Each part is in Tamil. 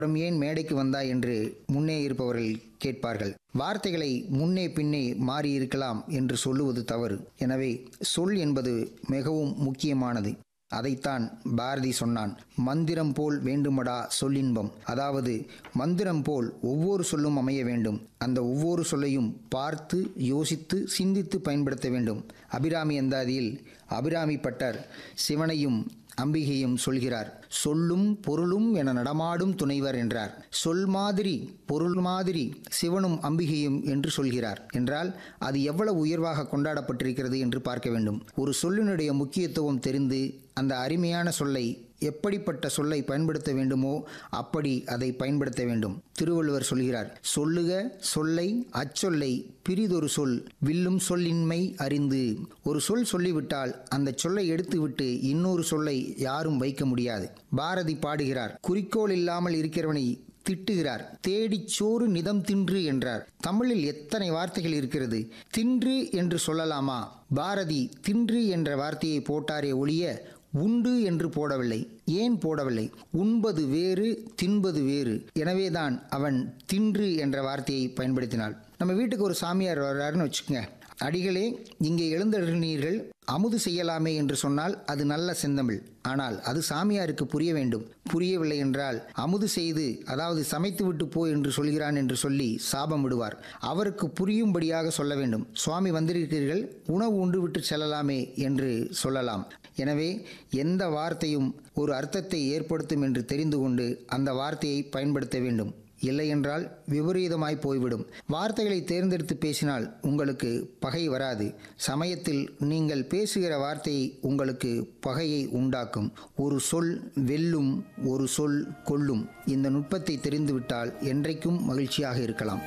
அப்புறம் ஏன் மேடைக்கு வந்தாய் என்று முன்னே இருப்பவர்கள் கேட்பார்கள் வார்த்தைகளை முன்னே பின்னே மாறியிருக்கலாம் என்று சொல்லுவது தவறு எனவே சொல் என்பது மிகவும் முக்கியமானது அதைத்தான் பாரதி சொன்னான் மந்திரம் போல் வேண்டுமடா சொல்லின்பம் அதாவது மந்திரம் போல் ஒவ்வொரு சொல்லும் அமைய வேண்டும் அந்த ஒவ்வொரு சொல்லையும் பார்த்து யோசித்து சிந்தித்து பயன்படுத்த வேண்டும் அபிராமி அந்தாதியில் அபிராமி பட்டர் சிவனையும் அம்பிகையும் சொல்கிறார் சொல்லும் பொருளும் என நடமாடும் துணைவர் என்றார் சொல் மாதிரி பொருள் மாதிரி சிவனும் அம்பிகையும் என்று சொல்கிறார் என்றால் அது எவ்வளவு உயர்வாக கொண்டாடப்பட்டிருக்கிறது என்று பார்க்க வேண்டும் ஒரு சொல்லினுடைய முக்கியத்துவம் தெரிந்து அந்த அருமையான சொல்லை எப்படிப்பட்ட சொல்லை பயன்படுத்த வேண்டுமோ அப்படி அதை பயன்படுத்த வேண்டும் திருவள்ளுவர் சொல்கிறார் சொல்லுக சொல்லை அச்சொல்லை பிரிதொரு சொல் வில்லும் சொல்லின்மை அறிந்து ஒரு சொல் சொல்லிவிட்டால் அந்த சொல்லை எடுத்துவிட்டு இன்னொரு சொல்லை யாரும் வைக்க முடியாது பாரதி பாடுகிறார் குறிக்கோள் இல்லாமல் இருக்கிறவனை திட்டுகிறார் தேடிச் சோறு நிதம் தின்று என்றார் தமிழில் எத்தனை வார்த்தைகள் இருக்கிறது தின்று என்று சொல்லலாமா பாரதி தின்று என்ற வார்த்தையை போட்டாரே ஒழிய உண்டு என்று போடவில்லை ஏன் போடவில்லை உண்பது வேறு தின்பது வேறு எனவேதான் அவன் தின்று என்ற வார்த்தையை பயன்படுத்தினாள் நம்ம வீட்டுக்கு ஒரு சாமியார் வர்றாருன்னு வச்சுக்கோங்க அடிகளே இங்கே எழுந்தருளீர்கள் அமுது செய்யலாமே என்று சொன்னால் அது நல்ல செந்தமிழ் ஆனால் அது சாமியாருக்கு புரிய வேண்டும் புரியவில்லை என்றால் அமுது செய்து அதாவது சமைத்து விட்டு போ என்று சொல்கிறான் என்று சொல்லி சாபம் விடுவார் அவருக்கு புரியும்படியாக சொல்ல வேண்டும் சுவாமி வந்திருக்கிறீர்கள் உணவு உண்டு விட்டு செல்லலாமே என்று சொல்லலாம் எனவே எந்த வார்த்தையும் ஒரு அர்த்தத்தை ஏற்படுத்தும் என்று தெரிந்து கொண்டு அந்த வார்த்தையை பயன்படுத்த வேண்டும் இல்லையென்றால் விபரீதமாய் போய்விடும் வார்த்தைகளை தேர்ந்தெடுத்து பேசினால் உங்களுக்கு பகை வராது சமயத்தில் நீங்கள் பேசுகிற வார்த்தை உங்களுக்கு பகையை உண்டாக்கும் ஒரு சொல் வெல்லும் ஒரு சொல் கொல்லும் இந்த நுட்பத்தை தெரிந்துவிட்டால் என்றைக்கும் மகிழ்ச்சியாக இருக்கலாம்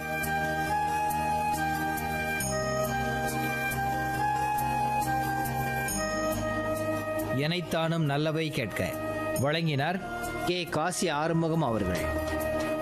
எனைத்தானும் நல்லவை கேட்க வழங்கினார் கே காசி ஆறுமுகம் அவர்கள்